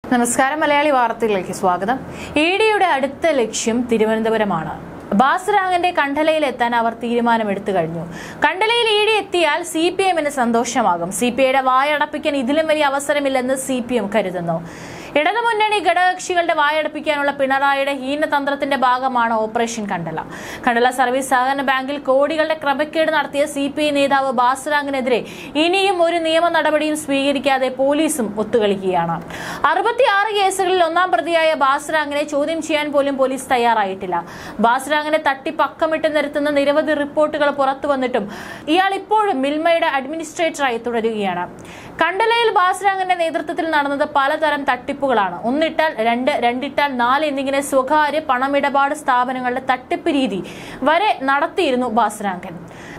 നമസ്കാരം മലയാളി വാർത്തകളിലേക്ക് സ്വാഗതം ഇ ഡിയുടെ അടുത്ത ലക്ഷ്യം തിരുവനന്തപുരമാണ് ബാസ്രാങ്ങിന്റെ കണ്ഠലയിൽ എത്താൻ അവർ തീരുമാനമെടുത്തു കഴിഞ്ഞു കണ്ഠലയിൽ ഇ ഡി എത്തിയാൽ സി പി എമ്മിന് സന്തോഷമാകും സി പി ഐയുടെ വായടപ്പിക്കാൻ ഇതിലും വലിയ അവസരമില്ലെന്ന് സി പി എം കരുതുന്നു ഇടതുമുന്നണി ഘടകകക്ഷികളുടെ വായടപ്പിക്കാനുള്ള പിണറായിയുടെ ഹീനതന്ത്രത്തിന്റെ ഭാഗമാണ് ഓപ്പറേഷൻ കണ്ടല കണ്ടല സർവീസ് സഹകരണ ബാങ്കിൽ കോടികളുടെ ക്രമക്കേട് നടത്തിയ സി പി ഐ നേതാവ് ബാസുരാങ്ങിനെതിരെ ഇനിയും ഒരു നിയമ നടപടിയും സ്വീകരിക്കാതെ പോലീസും ഒത്തുകളിക്കുകയാണ് അറുപത്തിയാറ് കേസുകളിൽ ഒന്നാം പ്രതിയായ ബാസുരാങ്ങിനെ ചോദ്യം ചെയ്യാൻ പോലും പോലീസ് തയ്യാറായിട്ടില്ല ബാസുരാങ്ങിനെ തട്ടിപ്പ് അക്കമിട്ട് നിരത്തുന്ന നിരവധി റിപ്പോർട്ടുകൾ പുറത്തു വന്നിട്ടും ഇയാൾ ഇപ്പോഴും മിൽമയുടെ അഡ്മിനിസ്ട്രേറ്ററായി തുടരുകയാണ് കണ്ടലയിൽ ബാസുരാങ്ങിന്റെ നേതൃത്വത്തിൽ നടന്നത് പലതരം തട്ടിപ്പുകളാണ് ഒന്നിട്ടാൽ രണ്ട് രണ്ടിട്ടാൽ നാല് എന്നിങ്ങനെ സ്വകാര്യ പണമിടപാട് സ്ഥാപനങ്ങളുടെ തട്ടിപ്പ് രീതി വരെ നടത്തിയിരുന്നു ബാസുരാങ്കൻ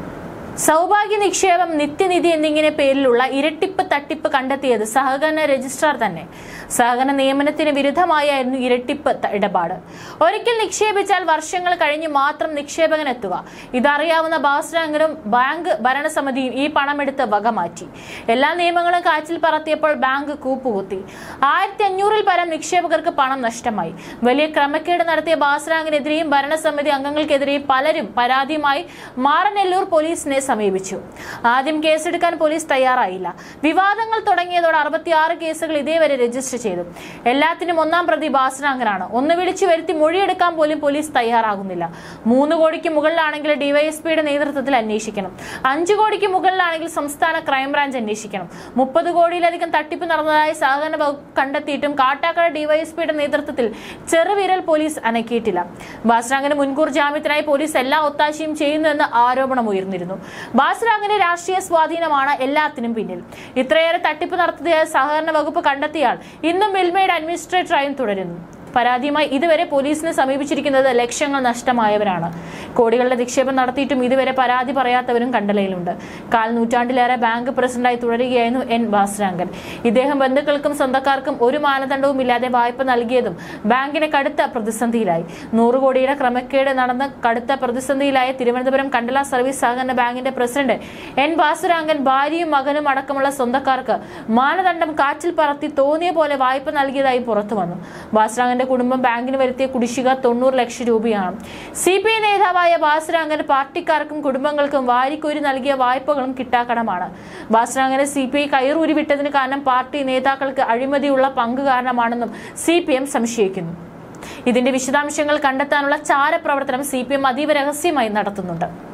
സൗഭാഗ്യ നിക്ഷേപം നിത്യനിധി എന്നിങ്ങനെ പേരിലുള്ള ഇരട്ടിപ്പ് തട്ടിപ്പ് കണ്ടെത്തിയത് സഹകരണ രജിസ്ട്രാർ തന്നെ സഹകരണ നിയമനത്തിന് വിരുദ്ധമായായിരുന്നു ഇരട്ടിപ്പ് ത- ഇടപാട് ഒരിക്കൽ നിക്ഷേപിച്ചാൽ വർഷങ്ങൾ കഴിഞ്ഞ് മാത്രം നിക്ഷേപകൻ എത്തുക ഇതറിയാവുന്ന ബാസ്രാങ്കനും ബാങ്ക് ഭരണസമിതിയും ഈ പണമെടുത്ത് വകമാറ്റി എല്ലാ നിയമങ്ങളും കാറ്റിൽ പറത്തിയപ്പോൾ ബാങ്ക് കൂപ്പുകുത്തി ആയിരത്തി അഞ്ഞൂറിൽ പരം നിക്ഷേപകർക്ക് പണം നഷ്ടമായി വലിയ ക്രമക്കേട് നടത്തിയ ബാസ്രാങ്കിനെതിരെയും ഭരണസമിതി അംഗങ്ങൾക്കെതിരെയും പലരും പരാതിയുമായി മാറനെല്ലൂർ പോലീസിനെ സമീപിച്ചു ആദ്യം കേസെടുക്കാൻ പോലീസ് തയ്യാറായില്ല വിവാദങ്ങൾ തുടങ്ങിയതോടെ അറുപത്തിയാറ് കേസുകൾ ഇതേവരെ രജിസ്റ്റർ ചെയ്തു എല്ലാത്തിനും ഒന്നാം പ്രതി ബാസനാങ്കനാണ് ഒന്ന് വിളിച്ചു വരുത്തി മൊഴിയെടുക്കാൻ പോലും പോലീസ് തയ്യാറാകുന്നില്ല മൂന്ന് കോടിക്ക് മുകളിലാണെങ്കിൽ ഡിവൈഎസ്പിയുടെ നേതൃത്വത്തിൽ അന്വേഷിക്കണം അഞ്ചു കോടിക്ക് മുകളിലാണെങ്കിൽ സംസ്ഥാന ക്രൈംബ്രാഞ്ച് അന്വേഷിക്കണം മുപ്പത് കോടിയിലധികം തട്ടിപ്പ് നടന്നതായി സഹകരണ വകുപ്പ് കണ്ടെത്തിയിട്ടും കാട്ടാക്കട ഡിവൈഎസ്പിയുടെ നേതൃത്വത്തിൽ ചെറുവിരൽ പോലീസ് അനക്കിയിട്ടില്ല ബാസ്രാങ്ങിന് മുൻകൂർ ജാമ്യത്തിനായി പോലീസ് എല്ലാ ഒത്താശയും ചെയ്യുന്നുവെന്ന് ആരോപണം ഉയർന്നിരുന്നു ബാസ്രാങ്ങിന്റെ രാഷ്ട്രീയ സ്വാധീനമാണ് എല്ലാത്തിനും പിന്നിൽ ഇത്രയേറെ തട്ടിപ്പ് നടത്തിയ സഹകരണ വകുപ്പ് കണ്ടെത്തിയാൽ ഇന്നും മിൽമയുടെ അഡ്മിനിസ്ട്രേറ്ററായും തുടരുന്നു പരാതിയുമായി ഇതുവരെ പോലീസിനെ സമീപിച്ചിരിക്കുന്നത് ലക്ഷങ്ങൾ നഷ്ടമായവരാണ് കോടികളുടെ നിക്ഷേപം നടത്തിയിട്ടും ഇതുവരെ പരാതി പറയാത്തവരും കണ്ടലയിലുണ്ട് കാൽ നൂറ്റാണ്ടിലേറെ ബാങ്ക് പ്രസിഡന്റായി തുടരുകയായിരുന്നു എൻ ബാസ്രാങ്കൻ ഇദ്ദേഹം ബന്ധുക്കൾക്കും സ്വന്തക്കാർക്കും ഒരു മാനദണ്ഡവും ഇല്ലാതെ വായ്പ നൽകിയതും ബാങ്കിനെ കടുത്ത പ്രതിസന്ധിയിലായി നൂറ് കോടിയുടെ ക്രമക്കേട് നടന്ന് കടുത്ത പ്രതിസന്ധിയിലായ തിരുവനന്തപുരം കണ്ടല സർവീസ് സഹകരണ ബാങ്കിന്റെ പ്രസിഡന്റ് എൻ ബാസുരാങ്കൻ ഭാര്യയും മകനും അടക്കമുള്ള സ്വന്തക്കാർക്ക് മാനദണ്ഡം കാറ്റിൽ പറത്തി തോന്നിയ പോലെ വായ്പ നൽകിയതായി പുറത്തു വന്നു ബാസുരാങ്കന്റെ കുടുംബം ബാങ്കിന് വരുത്തിയ കുടിശ്ശിക തൊണ്ണൂറ് ലക്ഷം രൂപയാണ് സി പി ഐ നേതാവായ ബാസുരാങ്കൻ പാർട്ടിക്കാർക്കും കുടുംബങ്ങൾക്കും വാരിക്കോരി നൽകിയ വായ്പകളും കിട്ടാക്കടമാണ് ബാസുരാങ്കനെ സി പി ഐ കയറൂരി വിട്ടതിന് കാരണം പാർട്ടി നേതാക്കൾക്ക് അഴിമതിയുള്ള പങ്ക് കാരണമാണെന്നും സി പി എം സംശയിക്കുന്നു ഇതിന്റെ വിശദാംശങ്ങൾ കണ്ടെത്താനുള്ള ചാരപ്രവർത്തനം സി പി എം അതീവ രഹസ്യമായി നടത്തുന്നുണ്ട്